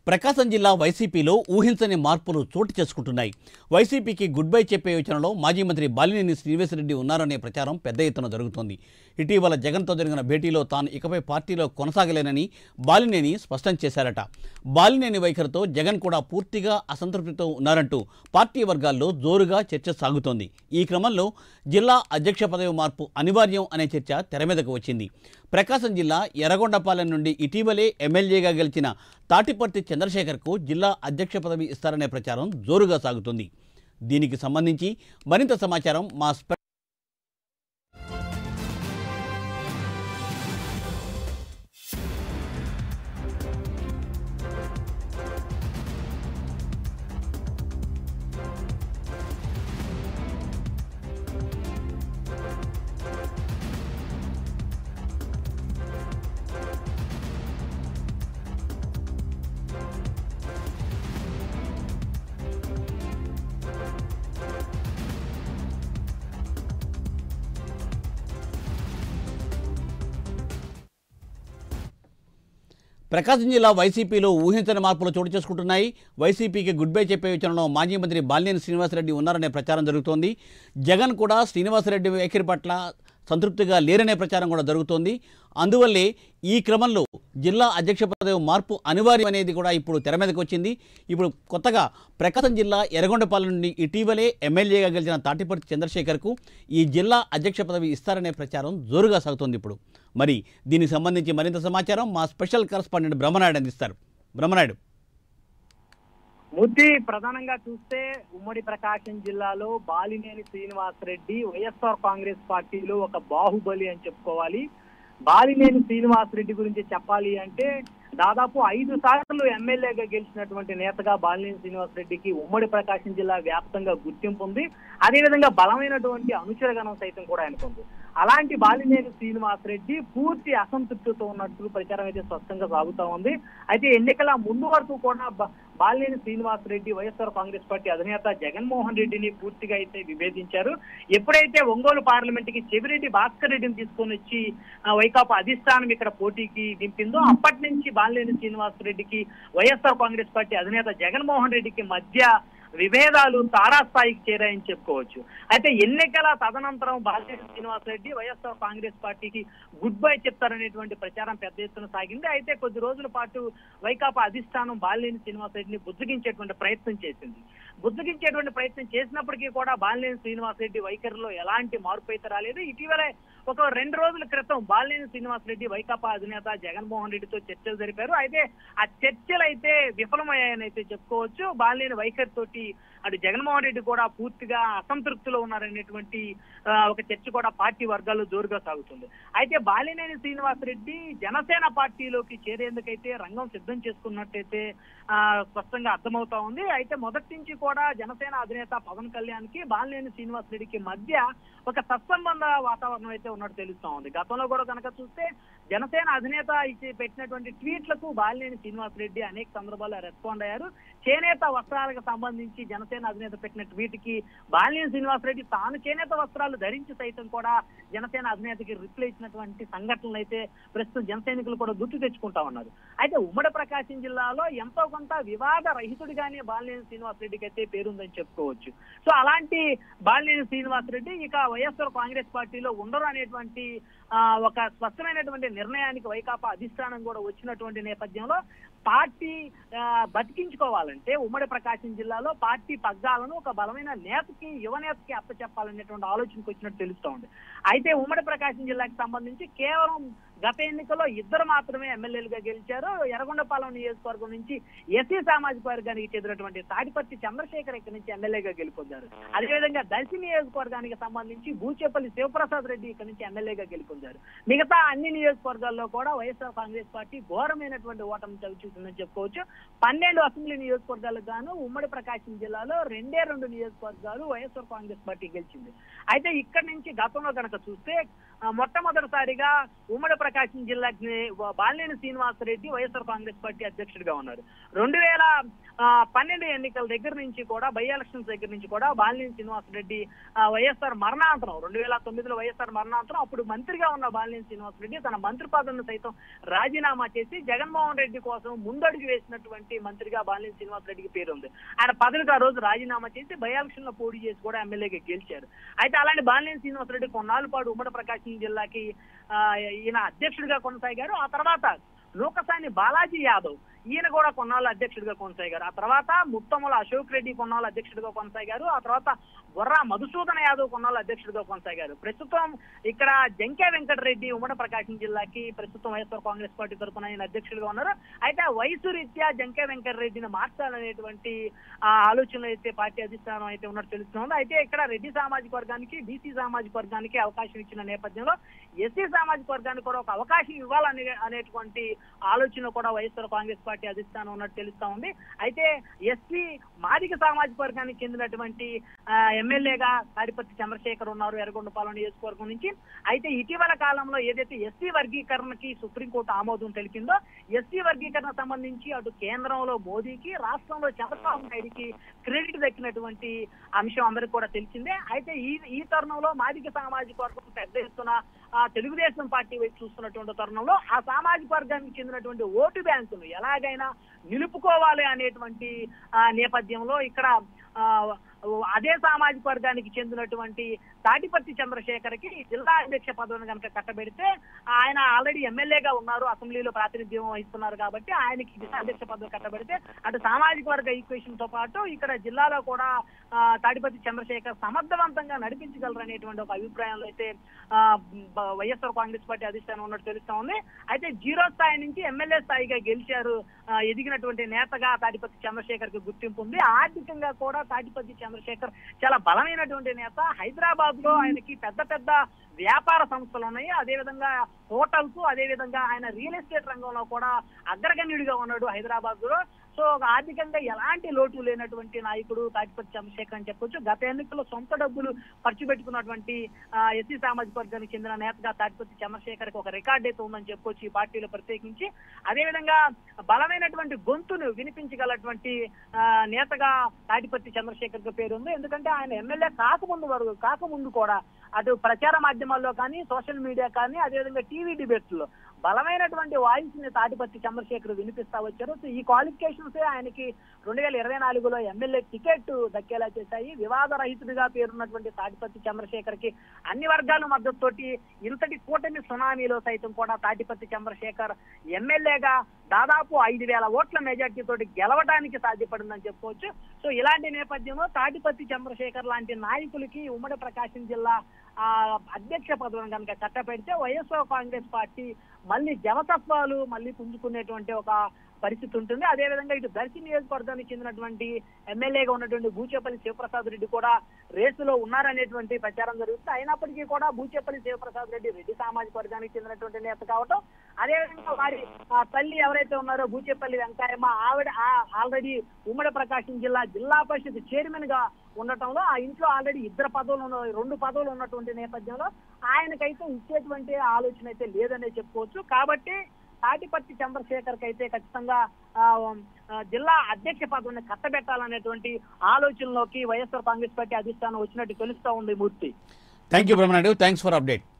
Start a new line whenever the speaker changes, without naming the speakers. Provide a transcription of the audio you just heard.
ప్రకాశం జిల్లా వైసీపీలో ఊహించని మార్పులు చోటు చేసుకుంటున్నాయి వైసీపీకి గుడ్ బై చెప్పే యోచనలో మాజీ మంత్రి బాలినేని శ్రీనివాసరెడ్డి ఉన్నారనే ప్రచారం పెద్ద ఎత్తున జరుగుతోంది ఇటీవల జగన్తో జరిగిన భేటీలో తాను ఇకపై పార్టీలో కొనసాగలేనని బాలినేని స్పష్టం చేశారట బాలినేని వైఖరితో జగన్ కూడా పూర్తిగా అసంతృప్తితో ఉన్నారంటూ పార్టీ వర్గాల్లో జోరుగా చర్చ సాగుతోంది ఈ క్రమంలో జిల్లా అధ్యక్ష పదవి మార్పు అనివార్యం అనే చర్చ తెర మీదకు వచ్చింది ప్రకాశం జిల్లా ఎర్రగొండపాలెం నుండి ఇటీవలే ఎమ్మెల్యేగా గెలిచిన తాటిపర్తి చంద్రశేఖర్కు జిల్లా అధ్యక్ష పదవి ఇస్తారనే ప్రచారం జోరుగా సాగుతుంది దీనికి సంబంధించి మరింత సమాచారం మా స్పె ప్రకాశం జిల్లా వైసీపీలో ఊహించని మార్పులు చోటు చేసుకుంటున్నాయి వైసీపీకి గుడ్ బై చెప్పే యోచనలో మాజీ మంత్రి బాలినేని శ్రీనివాసరెడ్డి ఉన్నారనే ప్రచారం జరుగుతోంది జగన్ కూడా శ్రీనివాసరెడ్డి వైఖరి పట్ల సంతృప్తిగా లేరనే ప్రచారం కూడా జరుగుతోంది అందువల్లే ఈ క్రమంలో జిల్లా అధ్యక్ష పదవి మార్పు అనివార్యం అనేది కూడా ఇప్పుడు తెర మీదకి వచ్చింది ఇప్పుడు కొత్తగా ప్రకాశం జిల్లా ఎర్రగొండపాలెం నుండి ఇటీవలే ఎమ్మెల్యేగా గెలిచిన తాటిపర్తి చంద్రశేఖర్కు ఈ జిల్లా అధ్యక్ష పదవి ఇస్తారనే ప్రచారం జోరుగా సాగుతోంది ఇప్పుడు మరి దీనికి సంబంధించి మరింత సమాచారం మా స్పెషల్ కరస్పాండెంట్ బ్రహ్మనాయుడు అందిస్తారు బ్రహ్మనాయుడు
ముద్ది ప్రధానంగా చూస్తే ఉమ్మడి ప్రకాశం జిల్లాలో బాలినేని శ్రీనివాసరెడ్డి వైఎస్ఆర్ కాంగ్రెస్ పార్టీలో ఒక బాహుబలి అని చెప్పుకోవాలి బాలినేని శ్రీనివాసరెడ్డి గురించి చెప్పాలి అంటే దాదాపు ఐదు సార్లు ఎమ్మెల్యేగా గెలిచినటువంటి నేతగా బాలినేని శ్రీనివాసరెడ్డికి ఉమ్మడి ప్రకాశం జిల్లా వ్యాప్తంగా గుర్తింపు ఉంది అదేవిధంగా బలమైనటువంటి అనుచరగణం సైతం కూడా ఆయనకు ఉంది అలాంటి బాలినేని శ్రీనివాసరెడ్డి పూర్తి అసంతృప్తితో ఉన్నట్లు ప్రచారం అయితే స్పష్టంగా సాగుతా ఉంది అయితే ఎన్నికల ముందు వరకు కూడా బ- బాలినేని శ్రీనివాసరెడ్డి వైఎస్ఆర్ కాంగ్రెస్ పార్టీ అధినేత జగన్మోహన్ రెడ్డిని పూర్తిగా అయితే విభేదించారు ఎప్పుడైతే ఒంగోలు పార్లమెంట్ కి చెవిరెడ్డి భాస్కర్ రెడ్డిని తీసుకొని వచ్చి ఆ, వైకాపా అధిష్టానం ఇక్కడ పోటీకి దింపిందో అప్పటి నుంచి బాలినేని శ్రీనివాసరెడ్డికి వైఎస్ఆర్ కాంగ్రెస్ పార్టీ అధినేత జగన్మోహన్ రెడ్డికి మధ్య విభేదాలు తారాస్థాయికి చేరాయని చెప్పుకోవచ్చు అయితే ఎన్నికల తదనంతరం బాలినేని శ్రీనివాసరెడ్డి వైఎస్ఆర్ కాంగ్రెస్ పార్టీకి గుడ్ బై చెప్తారనేటువంటి ప్రచారం పెద్ద ఎత్తున సాగింది అయితే కొద్ది రోజుల పాటు వైకాపా అధిష్టానం బాలినేని శ్రీనివాసరెడ్డిని బుజ్జగించేటువంటి ప్రయత్నం చేసింది బుజ్జగించేటువంటి ప్రయత్నం చేసినప్పటికీ కూడా బాలినేని శ్రీనివాసరెడ్డి వైఖరిలో ఎలాంటి మార్పు అయితే రాలేదు ఇటీవలే ఒక రెండు రోజుల క్రితం బాలినేని శ్రీనివాసరెడ్డి వైకాపా అధినేత జగన్మోహన్ రెడ్డితో చర్చలు జరిపారు అయితే ఆ చర్చలు అయితే విఫలమయ్యాయని అయితే చెప్పుకోవచ్చు బాలినేని వైఖరి తోటి అటు జగన్మోహన్ రెడ్డి కూడా పూర్తిగా అసంతృప్తిలో ఉన్నారనేటువంటి ఆ, ఒక చర్చ కూడా పార్టీ వర్గాల్లో జోరుగా సాగుతుంది అయితే బాలినేని శ్రీనివాసరెడ్డి జనసేన పార్టీలోకి చేరేందుకైతే రంగం సిద్ధం చేసుకున్నట్టయితే ఆ, స్పష్టంగా అర్థమవుతా ఉంది అయితే మొదటి నుంచి కూడా జనసేన అధినేత పవన్ కళ్యాణ్ కి బాలినేని శ్రీనివాసరెడ్డికి మధ్య ఒక సత్సంబంధ వాతావరణం అయితే ఉన్నట్టు తెలుస్తా ఉంది గతంలో కూడా కనుక చూస్తే జనసేన అధినేత ఇచ్చి పెట్టినటువంటి ట్వీట్లకు బాలినేని శ్రీనివాసరెడ్డి అనేక సందర్భాల్లో రెస్పాండ్ అయ్యారు చేనేత వస్త్రాలకు సంబంధించి జనసేన అధినేత పెట్టిన ట్వీట్ కి బాలినేని శ్రీనివాసరెడ్డి తాను చేనేత వస్త్రాలు ధరించి సైతం కూడా జనసేన అధినేతకి రిప్లై ఇచ్చినటువంటి సంఘటనలు అయితే ప్రస్తుతం జన సైనికులు కూడా గుర్తు తెచ్చుకుంటా ఉన్నారు అయితే ఉమ్మడి ప్రకాశం జిల్లాలో ఎంతో కొంత వివాద రహితుడిగానే బాలినేని శ్రీనివాసరెడ్డికి అయితే పేరుందని చెప్పుకోవచ్చు సో అలాంటి బాలినేని శ్రీనివాసరెడ్డి ఇక వైఎస్ఆర్ కాంగ్రెస్ పార్టీలో ఉండరు అనేటువంటి ఆ, ఒక స్పష్టమైనటువంటి నిర్ణయానికి వైకాపా అధిష్టానం కూడా వచ్చినటువంటి నేపథ్యంలో పార్టీ ఆ, బతికించుకోవాలంటే ఉమ్మడి ప్రకాశం జిల్లాలో పార్టీ పగ్గాలను ఒక బలమైన నేతకి యువ నేతకి అప్పచెప్పాలనేటువంటి ఆలోచనకు వచ్చినట్టు తెలుస్తూ ఉంది అయితే ఉమ్మడి ప్రకాశం జిల్లాకి సంబంధించి కేవలం గత ఎన్నికల్లో ఇద్దరు మాత్రమే ఎమ్మెల్యేలుగా గెలిచారు ఎర్రగొండపాలెం నియోజకవర్గం నుంచి ఎస్సీ సామాజిక వర్గానికి చెందినటువంటి తాడిపర్తి చంద్రశేఖర్ ఇక్కడి నుంచి ఎమ్మెల్యేగా గెలుపొందారు అదేవిధంగా దర్శి నియోజకవర్గానికి సంబంధించి బూచేపల్లి శివప్రసాద్ రెడ్డి ఇక్కడి నుంచి ఎమ్మెల్యేగా గెలుపొందారు మిగతా అన్ని నియోజకవర్గాల్లో కూడా వైఎస్ఆర్ కాంగ్రెస్ పార్టీ ఘోరమైనటువంటి ఓటమి చవి చూసిందని చెప్పుకోవచ్చు పన్నెండు అసెంబ్లీ నియోజకవర్గాలకు గాను ఉమ్మడి ప్రకాశం జిల్లాలో రెండే రెండు నియోజకవర్గాలు వైఎస్ఆర్ కాంగ్రెస్ పార్టీ గెలిచింది అయితే ఇక్కడి నుంచి గతంలో కనుక చూస్తే ఆ, మొట్టమొదటిసారిగా ఉమ్మడి ప్రకాశం జిల్లాకి బాలినేని శ్రీనివాసరెడ్డి వైఎస్ఆర్ కాంగ్రెస్ పార్టీ అధ్యక్షుడిగా ఉన్నారు రెండు వేల ఆ, పన్నెండు ఎన్నికల దగ్గర నుంచి కూడా బై ఎలక్షన్స్ దగ్గర నుంచి కూడా బాలినేని శ్రీనివాసరెడ్డి ఆ, వైఎస్ఆర్ మరణాంతరం రెండు వేల తొమ్మిదిలో వైఎస్ఆర్ మరణాంతరం అప్పుడు మంత్రిగా ఉన్న బాలినేని శ్రీనివాసరెడ్డి తన మంత్రి పదవిని సైతం రాజీనామా చేసి జగన్మోహన్ రెడ్డి కోసం ముందడుగు వేసినటువంటి మంత్రిగా బాలినేని శ్రీనివాసరెడ్డికి పేరు ఉంది ఆయన పదవికి ఆ రోజు రాజీనామా చేసి బై ఎలక్షన్ లో పోటీ చేసి కూడా ఎమ్మెల్యేగా గెలిచారు అయితే అలాంటి బాలినేని శ్రీనివాసరెడ్డి కొన్నాళ్ళ పాటు ఉమ్మడి ప్రకాశం జిల్లాకి ఆ, ఈయన అధ్యక్షుడిగా కొనసాగారు ఆ తర్వాత లోకసాని బాలాజీ యాదవ్ ఈయన కూడా కొన్నాళ్ళు అధ్యక్షుడిగా కొనసాగారు ఆ తర్వాత ముత్తముల అశోక్ రెడ్డి కొన్నాళ్ళు అధ్యక్షుడిగా కొనసాగారు ఆ తర్వాత బొర్రా మధుసూదన యాదవ్ కొన్నాళ్ళు అధ్యక్షుడిగా కొనసాగారు ప్రస్తుతం ఇక్కడ జంకే వెంకటరెడ్డి ఉమ్మడి ప్రకాశం జిల్లాకి ప్రస్తుతం వైఎస్ఆర్ కాంగ్రెస్ పార్టీ తరఫున ఆయన అధ్యక్షుడిగా ఉన్నారు అయితే ఆ వయసు రీత్యా జంకే వెంకటరెడ్డిని మార్చాలనేటువంటి ఆ ఆలోచనలు అయితే పార్టీ అధిష్టానం అయితే ఉన్నట్టు తెలుస్తుంది అయితే ఇక్కడ రెడ్డి సామాజిక వర్గానికి బీసీ సామాజిక వర్గానికి అవకాశం ఇచ్చిన నేపథ్యంలో ఎస్సీ సామాజిక వర్గానికి కూడా ఒక అవకాశం ఇవ్వాలనే అనేటువంటి ఆలోచన కూడా వైఎస్ఆర్ కాంగ్రెస్ పార్టీ అధిష్టానం ఉన్నట్టు తెలుస్తా ఉంది అయితే ఎస్సీ మాదిక సామాజిక వర్గానికి చెందినటువంటి ఆ, ఎమ్మెల్యేగా తాడిపత్రి చంద్రశేఖర్ ఉన్నారు ఎర్రగొండపాలెం నియోజకవర్గం నుంచి అయితే ఇటీవల కాలంలో ఏదైతే ఎస్సీ వర్గీకరణకి సుప్రీంకోర్టు ఆమోదం తెలిపిందో ఎస్సీ వర్గీకరణ సంబంధించి అటు కేంద్రంలో మోదీకి రాష్ట్రంలో చంద్రబాబు నాయుడికి క్రెడిట్ దక్కినటువంటి అంశం అందరికి కూడా తెలిసిందే అయితే ఈ ఈ తరుణంలో మాదిక సామాజిక వర్గం పెద్ద ఎత్తున ఆ తెలుగుదేశం పార్టీ వైపు చూస్తున్నటువంటి తరుణంలో ఆ సామాజిక వర్గానికి చెందినటువంటి ఓటు బ్యాంకును ఎలాగైనా నిలుపుకోవాలి అనేటువంటి ఆ, నేపథ్యంలో ఇక్కడ ఆ, అదే సామాజిక వర్గానికి చెందినటువంటి తాటిపత్తి చంద్రశేఖర్కి జిల్లా అధ్యక్ష పదవిని కనుక కట్టబెడితే ఆయన ఆల్రెడీ ఎమ్మెల్యేగా ఉన్నారు అసెంబ్లీలో ప్రాతినిధ్యం వహిస్తున్నారు కాబట్టి ఆయనకి జిల్లా అధ్యక్ష పదవి కట్టబెడితే అటు సామాజిక వర్గ ఈక్వేషన్ తో పాటు ఇక్కడ జిల్లాలో కూడా ఆ, తాటిపత్తి చంద్రశేఖర్ సమర్థవంతంగా నడిపించగలరు అనేటువంటి ఒక అభిప్రాయంలో అయితే ఆ, బ- వైఎస్ఆర్ కాంగ్రెస్ పార్టీ అధిష్టానం ఉన్నట్టు తెలుస్తా ఉంది అయితే జీరో స్థాయి నుంచి ఎమ్మెల్యే స్థాయిగా గెలిచారు ఆ, ఎదిగినటువంటి నేతగా తాటిపత్తి చంద్రశేఖర్ కి గుర్తింపు ఉంది ఆర్థికంగా కూడా తాటిపత్తి చంద్రశేఖర్ చాలా బలమైనటువంటి నేత హైదరాబాద్ లో ఆయనకి పెద్ద పెద్ద వ్యాపార సంస్థలు ఉన్నాయి అదే విధంగా హోటల్స్ అదే విధంగా ఆయన రియల్ ఎస్టేట్ రంగంలో కూడా అగ్రగణ్యుడిగా ఉన్నాడు హైదరాబాద్ లో సో ఆర్థికంగా ఎలాంటి లోటు లేనటువంటి నాయకుడు తాటిపత్తి చంద్రశేఖర్ అని చెప్పొచ్చు గత ఎన్నికల్లో సొంత డబ్బులు ఖర్చు పెట్టుకున్నటువంటి ఆ, ఎస్సీ సామాజిక వర్గానికి చెందిన నేతగా తాటిపత్తి చంద్రశేఖర్ కి ఒక రికార్డ్ అయితే ఉందని చెప్పొచ్చు ఈ పార్టీలో ప్రత్యేకించి అదేవిధంగా బలమైనటువంటి గొంతును వినిపించగలటువంటి ఆ, నేతగా తాటిపత్తి చంద్రశేఖర్ కి పేరు ఉంది ఎందుకంటే ఆయన ఎమ్మెల్యే కాకముందు వరకు కాకముందు కూడా అటు ప్రచార మాధ్యమాల్లో కానీ సోషల్ మీడియా కానీ అదేవిధంగా టీవీ డిబేట్స్ లో బలమైనటువంటి వాయిస్ ని తాటిపత్తి చంద్రశేఖర్ వినిపిస్తా వచ్చారు సో ఈ క్వాలిఫికేషన్స్ ఆయనకి రెండు వేల ఇరవై నాలుగులో ఎమ్మెల్యే టికెట్ దక్కేలా చేశాయి వివాదరహితుడిగా పేరున్నటువంటి తాటిపత్తి చంద్రశేఖర్ కి అన్ని వర్గాల మద్దతుతోటి ఇంతటి కూటమి సునామీలో సైతం కూడా తాటిపత్తి చంద్రశేఖర్ ఎమ్మెల్యేగా దాదాపు ఐదు వేల ఓట్ల మెజార్టీ తోటి గెలవడానికి సాధ్యపడిందని చెప్పుకోవచ్చు సో ఇలాంటి నేపథ్యంలో తాటిపత్తి చంద్రశేఖర్ లాంటి నాయకులకి ఉమ్మడి ప్రకాశం జిల్లా ఆ అధ్యక్ష పదవిని కనుక కట్టపెడితే వైఎస్ఆర్ కాంగ్రెస్ పార్టీ మళ్ళీ జవతత్వాలు మళ్ళీ పుంజుకునేటువంటి ఒక పరిస్థితి ఉంటుంది అదే విధంగా ఇటు దర్శి నియోజకవర్గానికి చెందినటువంటి ఎమ్మెల్యేగా ఉన్నటువంటి బూచేపల్లి శివప్రసాద్ రెడ్డి కూడా రేసులో ఉన్నారనేటువంటి ప్రచారం జరుగుతుంది అయినప్పటికీ కూడా బూచేపల్లి శివప్రసాద్ రెడ్డి రెడ్డి సామాజిక వర్గానికి చెందినటువంటి నేత కావటం అదేవిధంగా వారి ఆ, తల్లి ఎవరైతే ఉన్నారో బూచేపల్లి వెంకయ్యమ్మ ఆవిడ ఆల్రెడీ ఉమ్మడి ప్రకాశం జిల్లా జిల్లా పరిషత్ చైర్మన్ గా ఉండటంలో ఆ ఇంట్లో ఆల్రెడీ ఇద్దరు పదవులు ఉన్న రెండు పదవులు ఉన్నటువంటి నేపథ్యంలో ఆయనకైతే ఇచ్చేటువంటి ఆలోచన అయితే లేదనే చెప్పుకోవచ్చు కాబట్టి తాటిపత్తి చంద్రశేఖర్ అయితే ఖచ్చితంగా ఆ, ఆ, జిల్లా అధ్యక్ష పదవిని కట్టబెట్టాలనేటువంటి ఆలోచనలోకి వైఎస్ఆర్ కాంగ్రెస్ పార్టీ అధిష్టానం వచ్చినట్టు తెలుస్తా ఉంది Murthy
thank you Brahmanaidu thanks for update